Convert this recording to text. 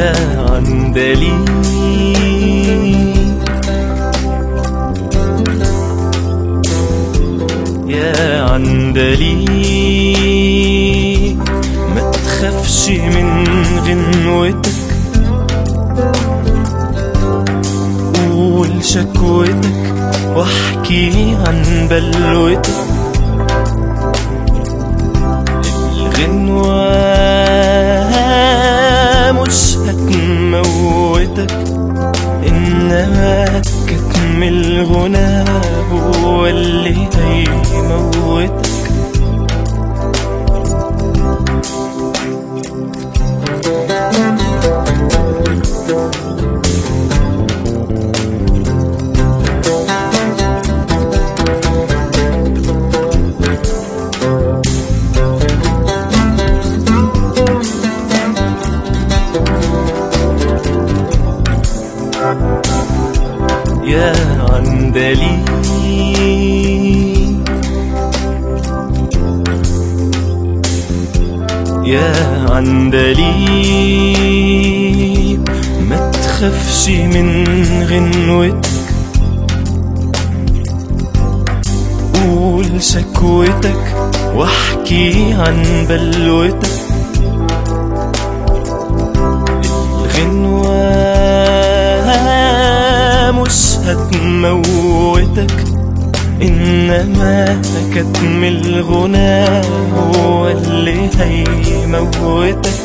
يا عندلي يا عندلي ما تخافش من غنوتك قول شكوتك واحكي عن بلوتك الغنوة مش هتموتك إنما كتم الغنى هو اللي هيموتك يا عندلي يا عندلي ما تخافش من غنوتك قول شكوتك واحكي عن بلوتك الغنوة مش هتموتك إنما كتم الغنى هو اللي هيموتك